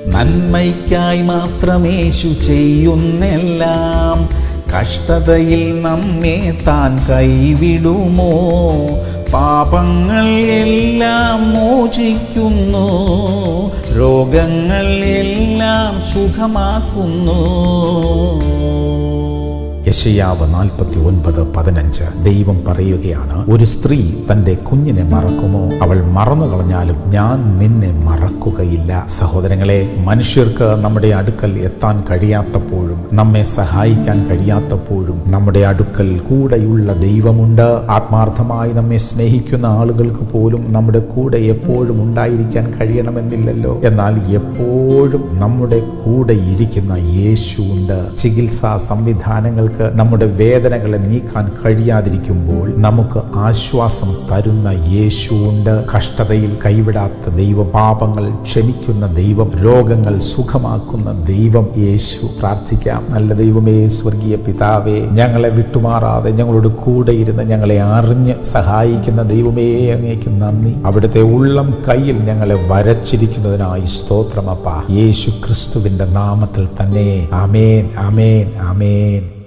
നന്മയ്ക്കായി മാത്രമേശു ചെയ്യുന്നെല്ലാം കഷ്ടതയിൽ നമ്മെ താൻ കൈവിടുമോ പാപങ്ങൾ എല്ലാം മോചിക്കുന്നു രോഗങ്ങൾ എല്ലാം സുഖമാക്കുന്നു യശയാവ് നാൽപ്പത്തി ഒൻപത് പതിനഞ്ച് ദൈവം പറയുകയാണ് ഒരു സ്ത്രീ തന്റെ കുഞ്ഞിനെ മറക്കുമോ അവൾ മറന്നു കളഞ്ഞാലും ഞാൻ നിന്നെ മറക്കുകയില്ല സഹോദരങ്ങളെ മനുഷ്യർക്ക് നമ്മുടെ അടുക്കൽ എത്താൻ കഴിയാത്തപ്പോഴും നമ്മെ സഹായിക്കാൻ കഴിയാത്തപ്പോഴും നമ്മുടെ അടുക്കൽ കൂടെയുള്ള ദൈവമുണ്ട് ആത്മാർത്ഥമായി നമ്മെ സ്നേഹിക്കുന്ന ആളുകൾക്ക് പോലും നമ്മുടെ കൂടെ എപ്പോഴും ഉണ്ടായിരിക്കാൻ കഴിയണമെന്നില്ലല്ലോ എന്നാൽ എപ്പോഴും നമ്മുടെ കൂടെ ഇരിക്കുന്ന യേശുണ്ട് ചികിത്സാ സംവിധാനങ്ങൾക്ക് നമ്മുടെ വേദനകളെ നീക്കാൻ കഴിയാതിരിക്കുമ്പോൾ നമുക്ക് ആശ്വാസം തരുന്ന യേശുണ്ട് കഷ്ടതയിൽ കൈവിടാത്ത ദൈവം പാപങ്ങൾ ക്ഷമിക്കുന്ന ദൈവം രോഗങ്ങൾ സുഖമാക്കുന്ന ദൈവം യേശു പ്രാർത്ഥിക്കാം നല്ല ദൈവമേ സ്വർഗീയ പിതാവേ ഞങ്ങളെ വിട്ടുമാറാതെ ഞങ്ങളോട് കൂടെ ഇരുന്ന് ഞങ്ങളെ അറിഞ്ഞ് സഹായിക്കുന്ന ദൈവമേ അങ്ങേക്ക് നന്ദി അവിടുത്തെ ഉള്ളം കയ്യിൽ ഞങ്ങളെ വരച്ചിരിക്കുന്നതിനായി സ്തോത്രമപ്പ യേശു ക്രിസ്തുവിന്റെ നാമത്തിൽ തന്നെ അമേൻ അമേൻ അമേൻ